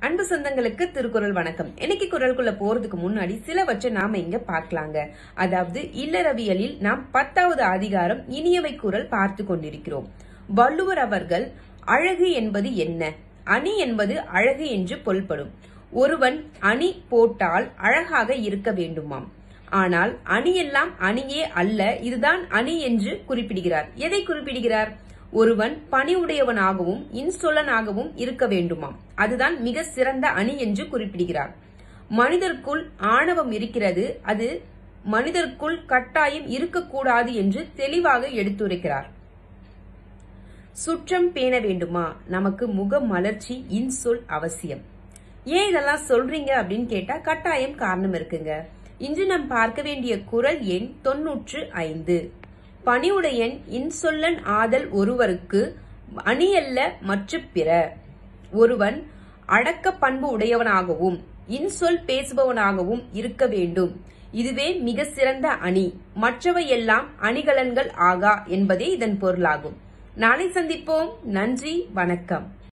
அன்பு சொந்தங்களுக்கு திருக்குறள் வணக்கம் இன்னைக்கு குரலுக்குள்ள போறதுக்கு முன்னாடி சிலவற்றை நாம இங்க பார்க்கலாங்க அதாவது இல்லறவியலில் நாம் பத்தாவது அதிகாரம் இனியவை குரல் பார்த்து கொண்டிருக்கிறோம் வள்ளுவர் அவர்கள் அழகு என்பது என்ன அணி என்பது அழகு என்று பொருள்படும் ஒருவன் அணி போட்டால் அழகாக இருக்க வேண்டுமாம் ஆனால் அணியெல்லாம் அணியே அல்ல இதுதான் அணி என்று குறிப்பிடுகிறார் எதை குறிப்பிடுகிறார் ஒருவன் பணிவுடையவனாகவும் இன்சொல்லனாகவும் இருக்க வேண்டுமாம் அதுதான் மிக சிறந்த அணி என்று குறிப்பிடுகிறார் மனிதர்க்குள் ஆணவம் இருக்கிறது அது மனிதர்க்குள் கட்டாயம் இருக்கக்கூடாது என்று தெளிவாக எடுத்துரைக்கிறார் சுற்றம் பேண வேண்டுமா நமக்கு முக மலர்ச்சி இன்சொல் அவசியம் ஏன் இதெல்லாம் சொல்றீங்க அப்படின்னு கேட்டா கட்டாயம் காரணம் இருக்குங்க இன்று நாம் பார்க்க வேண்டிய குரல் எண் தொன்னூற்று ஐந்து பணிவுடையன் இன்சொல்லன் ஆதல் ஒருவருக்கு அணியல்ல மற்ற பிற ஒருவன் அடக்க பண்பு உடையவனாகவும் இன்சொல் பேசுபவனாகவும் இருக்க வேண்டும் இதுவே மிக சிறந்த அணி மற்றவை எல்லாம் அணிகலன்கள் ஆகா என்பதே இதன் பொருளாகும் நாளை சந்திப்போம் நன்றி வணக்கம்